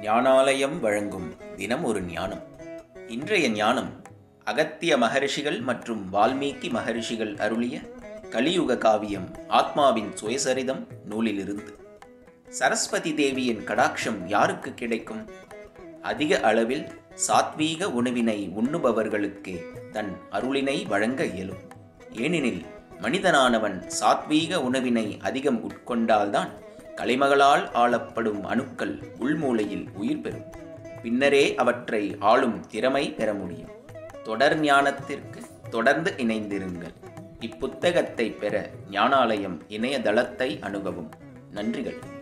ஞானாலயம் வழங்கும் தினம் ஒரு ஞானம் இன்றைய ஞானம் அகத்திய மகரிஷிகள் மற்றும் வால்மீகி மகரிஷிகள் அருளிய கலியுக காவியம் ஆத்மாவின் சுயசரிதம் நூலிலிருந்து சரஸ்வதி தேவியின் கடாட்சம் யாருக்கு கிடைக்கும் அதிக அளவில் சாத்வீக உணவினை உண்ணுபவர்களுக்கே தன் அருளினை வழங்க இயலும் ஏனெனில் மனிதனானவன் சாத்வீக உணவினை அதிகம் உட்கொண்டால்தான் கலைமகளால் ஆளப்படும் அணுக்கள் உள்மூலையில் உயிர் பெறும் பின்னரே அவற்றை ஆளும் திறமை பெற முடியும் தொடர் ஞானத்திற்கு தொடர்ந்து இணைந்திருங்கள் இப்புத்தகத்தை பெற ஞானாலயம் இணையதளத்தை அணுகவும் நன்றிகள்